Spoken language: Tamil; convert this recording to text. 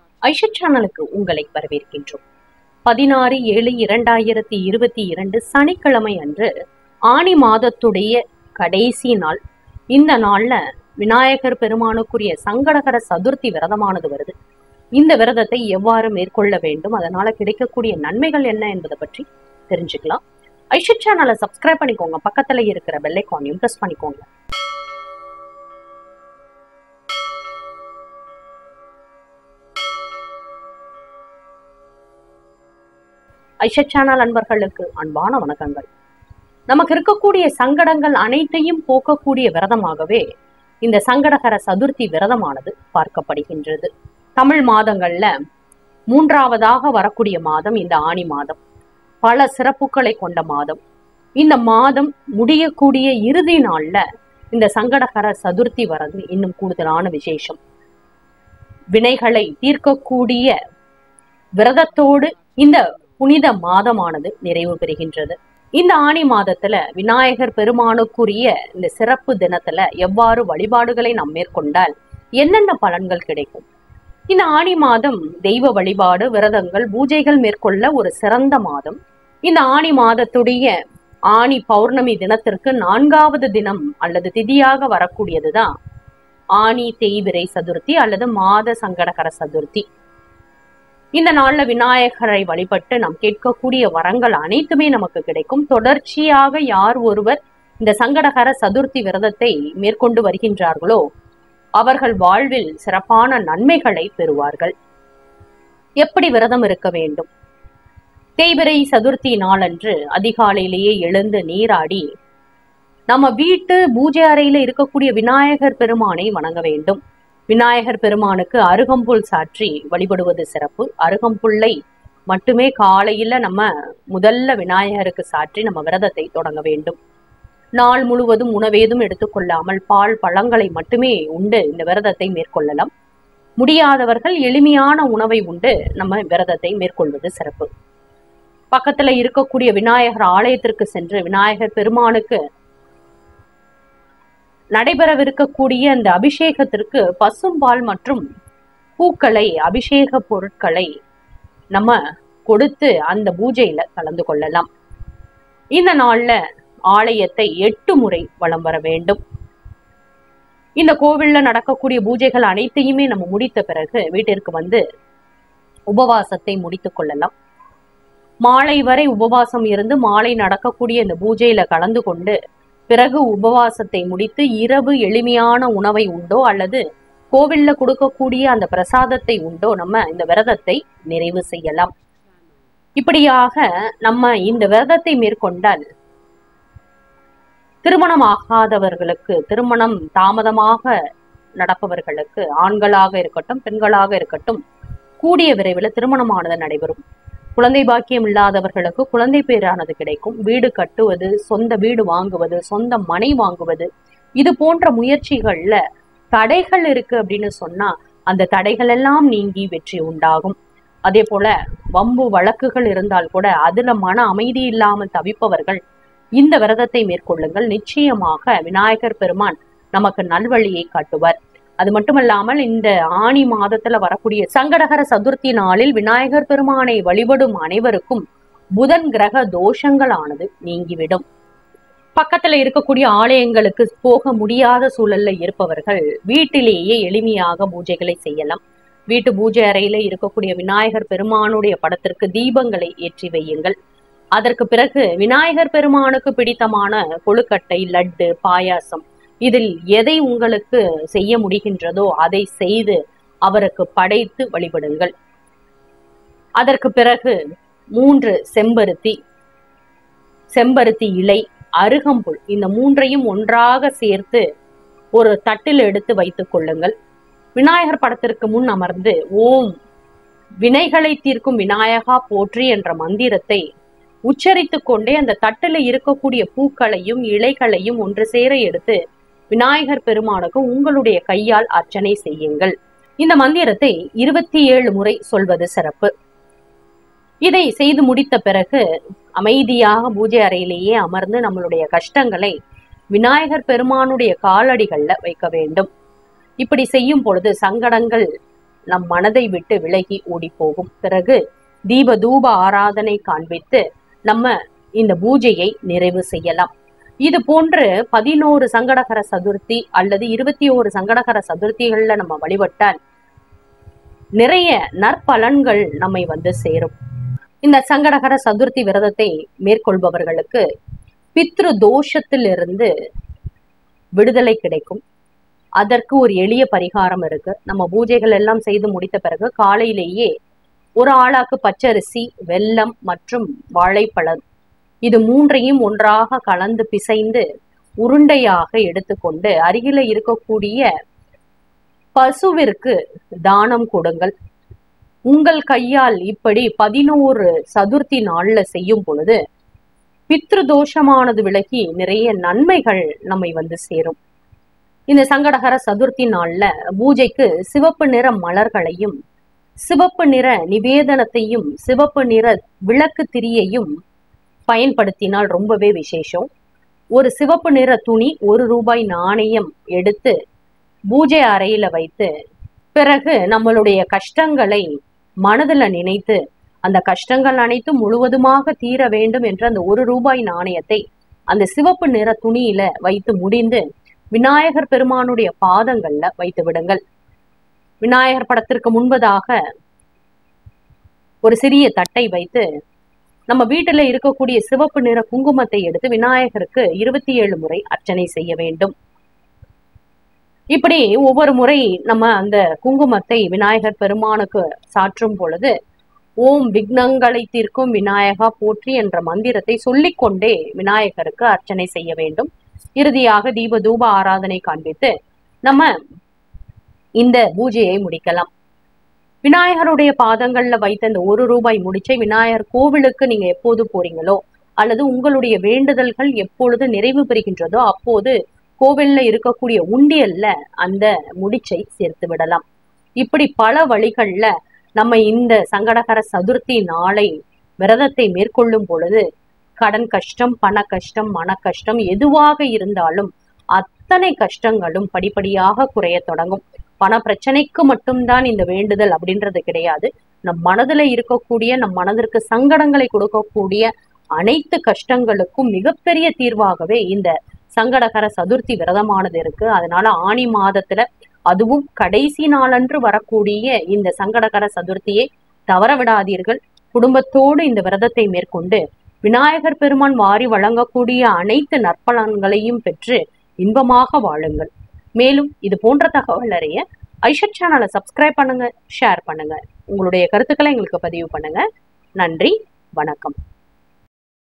ஐஷா சேனலுக்கு உங்களை வரவேற்கின்றோம் பதினாறு ஏழு இரண்டாயிரத்தி இருபத்தி இரண்டு சனிக்கிழமை அன்று ஆணி மாதத்துடைய கடைசி நாள் இந்த நாள்ல விநாயகர் பெருமானுக்குரிய சங்கடகர சதுர்த்தி விரதமானது வருது இந்த விரதத்தை எவ்வாறு மேற்கொள்ள வேண்டும் அதனால கிடைக்கக்கூடிய நன்மைகள் என்ன என்பதை பற்றி தெரிஞ்சுக்கலாம் ஐஷா சேனலை சப்ஸ்கிரைப் பண்ணிக்கோங்க பக்கத்துல இருக்கிற பெல் ஐக்கானையும் பிரஸ் பண்ணிக்கோங்க ஐஷா சேனல் அன்பர்களுக்கு அன்பான வணக்கங்கள் நமக்கு இருக்கக்கூடிய சங்கடங்கள் அனைத்தையும் போக்கக்கூடிய விரதமாகவே இந்த சங்கடகர சதுர்த்தி விரதமானது பார்க்கப்படுகின்றது தமிழ் மாதங்கள்ல மூன்றாவதாக வரக்கூடிய மாதம் இந்த ஆணி மாதம் பல சிறப்புகளை கொண்ட மாதம் இந்த மாதம் முடியக்கூடிய இறுதி நாள்ல இந்த சங்கடகர சதுர்த்தி வரது இன்னும் கூடுதலான விசேஷம் வினைகளை தீர்க்கக்கூடிய விரதத்தோடு இந்த புனித மாதமானது நிறைவு பெறுகின்றது இந்த ஆணி மாதத்துல விநாயகர் பெருமானுக்குரிய இந்த சிறப்பு தினத்துல எவ்வாறு வழிபாடுகளை நாம் மேற்கொண்டால் என்னென்ன பலன்கள் கிடைக்கும் இந்த ஆணி மாதம் தெய்வ வழிபாடு விரதங்கள் பூஜைகள் மேற்கொள்ள ஒரு சிறந்த மாதம் இந்த ஆணி மாதத்துடைய ஆணி பௌர்ணமி தினத்திற்கு நான்காவது தினம் அல்லது திதியாக வரக்கூடியதுதான் ஆணி தேய்பிரை சதுர்த்தி அல்லது மாத சங்கடகர சதுர்த்தி இந்த நாள்ல விநாயகரை வழிபட்டு நாம் கேட்கக்கூடிய வரங்கள் அனைத்துமே நமக்கு கிடைக்கும் தொடர்ச்சியாக யார் ஒருவர் இந்த சங்கடகர சதுர்த்தி விரதத்தை மேற்கொண்டு வருகின்றார்களோ அவர்கள் வாழ்வில் சிறப்பான நன்மைகளை பெறுவார்கள் எப்படி விரதம் இருக்க வேண்டும் தேய்பிரை சதுர்த்தி நாளன்று அதிகாலையிலேயே எழுந்து நீராடி நம்ம வீட்டு பூஜை அறையில இருக்கக்கூடிய விநாயகர் பெருமானை வணங்க வேண்டும் விநாயகர் பெருமானுக்கு அருகம்புல் சாற்றி வழிபடுவது சிறப்பு அருகம்புல்லை மட்டுமே காலையில நம்ம முதல்ல விநாயகருக்கு சாற்றி நம்ம விரதத்தை தொடங்க வேண்டும் நாள் முழுவதும் உணவேதும் எடுத்துக்கொள்ளாமல் பால் பழங்களை மட்டுமே உண்டு இந்த விரதத்தை மேற்கொள்ளலாம் முடியாதவர்கள் எளிமையான உணவை உண்டு நம்ம விரதத்தை மேற்கொள்வது சிறப்பு பக்கத்துல இருக்கக்கூடிய விநாயகர் ஆலயத்திற்கு சென்று விநாயகர் பெருமானுக்கு நடைபெறவிருக்கக்கூடிய அந்த அபிஷேகத்திற்கு பசும்பால் மற்றும் பூக்களை அபிஷேக பொருட்களை நம்ம கொடுத்து அந்த பூஜையில கலந்து கொள்ளலாம் இந்த நாள்ல ஆலயத்தை எட்டு முறை வலம் வர வேண்டும் இந்த கோவில்ல நடக்கக்கூடிய பூஜைகள் அனைத்தையுமே நம்ம முடித்த பிறகு வீட்டிற்கு வந்து உபவாசத்தை முடித்துக் கொள்ளலாம் மாலை வரை உபவாசம் இருந்து மாலை நடக்கக்கூடிய இந்த பூஜையில கலந்து கொண்டு பிறகு உபவாசத்தை முடித்து இரவு எளிமையான உணவை உண்டோ அல்லது கோவில்ல கொடுக்கக்கூடிய அந்த பிரசாதத்தை உண்டோ நம்ம இந்த விரதத்தை நிறைவு செய்யலாம் இப்படியாக நம்ம இந்த விரதத்தை மேற்கொண்டால் திருமணம் ஆகாதவர்களுக்கு திருமணம் தாமதமாக நடப்பவர்களுக்கு ஆண்களாக இருக்கட்டும் பெண்களாக இருக்கட்டும் கூடிய விரைவில் திருமணமானது நடைபெறும் குழந்தை பாக்கியம் இல்லாதவர்களுக்கு குழந்தை பேரானது கிடைக்கும் வீடு கட்டுவது சொந்த வீடு வாங்குவது சொந்த மனை வாங்குவது இது போன்ற முயற்சிகள்ல தடைகள் இருக்கு அப்படின்னு சொன்னா அந்த தடைகள் எல்லாம் நீங்கி வெற்றி உண்டாகும் அதே போல வம்பு வழக்குகள் இருந்தால் கூட அதுல மன அமைதி இல்லாமல் தவிப்பவர்கள் இந்த விரதத்தை மேற்கொள்ளுங்கள் நிச்சயமாக விநாயகர் பெருமான் நமக்கு நல்வழியை காட்டுவார் அது மட்டுமல்லாமல் இந்த ஆணி மாதத்துல வரக்கூடிய சங்கடகர சதுர்த்தி நாளில் விநாயகர் பெருமானை வழிபடும் அனைவருக்கும் புதன் கிரக தோஷங்களானது நீங்கிவிடும் பக்கத்துல இருக்கக்கூடிய ஆலயங்களுக்கு போக முடியாத சூழல்ல இருப்பவர்கள் வீட்டிலேயே எளிமையாக பூஜைகளை செய்யலாம் வீட்டு பூஜை அறையில இருக்கக்கூடிய விநாயகர் பெருமானுடைய படத்திற்கு தீபங்களை ஏற்றி வையுங்கள் அதற்கு பிறகு விநாயகர் பெருமானுக்கு பிடித்தமான கொழுக்கட்டை லட்டு பாயாசம் இதில் எதை உங்களுக்கு செய்ய முடிகின்றதோ அதை செய்து அவருக்கு படைத்து வழிபடுங்கள் அதற்கு பிறகு மூன்று செம்பருத்தி செம்பருத்தி இலை அருகம்புல் இந்த மூன்றையும் ஒன்றாக சேர்த்து ஒரு தட்டில் எடுத்து வைத்துக் கொள்ளுங்கள் விநாயகர் படத்திற்கு முன் அமர்ந்து ஓம் வினைகளை தீர்க்கும் விநாயகா போற்றி என்ற மந்திரத்தை உச்சரித்துக் கொண்டே அந்த தட்டுல இருக்கக்கூடிய பூக்களையும் இலைகளையும் ஒன்று சேர எடுத்து விநாயகர் பெருமானுக்கு உங்களுடைய கையால் அர்ச்சனை செய்யுங்கள் இந்த மந்திரத்தை இருபத்தி ஏழு முறை சொல்வது சிறப்பு இதை செய்து முடித்த பிறகு அமைதியாக பூஜை அறையிலேயே அமர்ந்து நம்மளுடைய கஷ்டங்களை விநாயகர் பெருமானுடைய காலடிகள்ல வைக்க வேண்டும் இப்படி செய்யும் பொழுது சங்கடங்கள் நம் மனதை விட்டு விலகி ஓடி போகும் பிறகு தீப தூப ஆராதனை காண்பித்து நம்ம இந்த பூஜையை நிறைவு செய்யலாம் இது போன்று பதினோரு சங்கடகர சதுர்த்தி அல்லது இருபத்தி ஓரு சங்கடகர சதுர்த்திகள்ல நம்ம வழிபட்டால் நிறைய நற்பலன்கள் நம்மை வந்து சேரும் இந்த சங்கடகர சதுர்த்தி விரதத்தை மேற்கொள்பவர்களுக்கு பித்ரு தோஷத்திலிருந்து விடுதலை கிடைக்கும் அதற்கு ஒரு எளிய பரிகாரம் இருக்கு நம்ம பூஜைகள் எல்லாம் செய்து முடித்த பிறகு காலையிலேயே ஒரு ஆளாக்கு பச்சரிசி வெல்லம் மற்றும் வாழைப்பழம் இது மூன்றையும் ஒன்றாக கலந்து பிசைந்து உருண்டையாக எடுத்துக்கொண்டு அருகில இருக்கக்கூடிய பசுவிற்கு தானம் கொடுங்கள் உங்கள் கையால் இப்படி பதினோரு சதுர்த்தி நாள்ல செய்யும் பொழுது பித்ரு தோஷமானது விலகி நிறைய நன்மைகள் நம்மை வந்து சேரும் இந்த சங்கடகர சதுர்த்தி நாள்ல பூஜைக்கு சிவப்பு நிற மலர்களையும் சிவப்பு நிற நிவேதனத்தையும் சிவப்பு நிற விளக்கு திரியையும் பயன்படுத்தினால் ரொம்பவே விசேஷம் ஒரு சிவப்பு நிற துணி ஒரு ரூபாய் நாணயம் எடுத்து பூஜை அறையில வைத்து பிறகு நம்மளுடைய கஷ்டங்களை மனதுல நினைத்து அந்த கஷ்டங்கள் அனைத்தும் முழுவதுமாக தீர வேண்டும் என்ற அந்த ஒரு ரூபாய் நாணயத்தை அந்த சிவப்பு நிற துணியில வைத்து முடிந்து விநாயகர் பெருமானுடைய பாதங்கள்ல வைத்து விடுங்கள் விநாயகர் படத்திற்கு முன்பதாக ஒரு சிறிய தட்டை வைத்து நம்ம வீட்டுல இருக்கக்கூடிய சிவப்பு நிற குங்குமத்தை எடுத்து விநாயகருக்கு இருபத்தி ஏழு முறை அர்ச்சனை செய்ய வேண்டும் இப்படி ஒவ்வொரு முறை நம்ம அந்த குங்குமத்தை விநாயகர் பெருமானுக்கு சாற்றும் பொழுது ஓம் விக்னங்களை தீர்க்கும் விநாயகா போற்றி என்ற மந்திரத்தை சொல்லிக்கொண்டே விநாயகருக்கு அர்ச்சனை செய்ய வேண்டும் இறுதியாக தீப தூப ஆராதனை காண்பித்து நம்ம இந்த பூஜையை முடிக்கலாம் விநாயகருடைய பாதங்கள்ல வைத்த இந்த ஒரு ரூபாய் முடிச்சை விநாயகர் கோவிலுக்கு நீங்க எப்போது போறீங்களோ அல்லது உங்களுடைய வேண்டுதல்கள் எப்பொழுது நிறைவு பெறுகின்றதோ அப்போது கோவில்ல இருக்கக்கூடிய உண்டியல்ல அந்த முடிச்சை சேர்த்து விடலாம் இப்படி பல வழிகள்ல நம்ம இந்த சங்கடகர சதுர்த்தி நாளை விரதத்தை மேற்கொள்ளும் பொழுது கடன் கஷ்டம் பண கஷ்டம் மன கஷ்டம் எதுவாக இருந்தாலும் அத்தனை கஷ்டங்களும் படிப்படியாக குறைய தொடங்கும் பண பிரச்சனைக்கு மட்டும்தான் இந்த வேண்டுதல் அப்படின்றது கிடையாது நம் மனதுல இருக்கக்கூடிய நம் மனதிற்கு சங்கடங்களை கொடுக்கக்கூடிய அனைத்து கஷ்டங்களுக்கும் மிகப்பெரிய தீர்வாகவே இந்த சங்கடகர சதுர்த்தி விரதமானது இருக்கு அதனால ஆணி மாதத்துல அதுவும் கடைசி நாளன்று வரக்கூடிய இந்த சங்கடகர சதுர்த்தியை தவற விடாதீர்கள் குடும்பத்தோடு இந்த விரதத்தை மேற்கொண்டு விநாயகர் பெருமான் வாரி வழங்கக்கூடிய அனைத்து நற்பலன்களையும் பெற்று இன்பமாக வாழுங்கள் மேலும் இது போன்ற தகவல் அறிய ஐஷட் சேனலை சப்ஸ்கிரைப் பண்ணுங்க ஷேர் பண்ணுங்க உங்களுடைய கருத்துக்களை எங்களுக்கு பதிவு பண்ணுங்க நன்றி வணக்கம்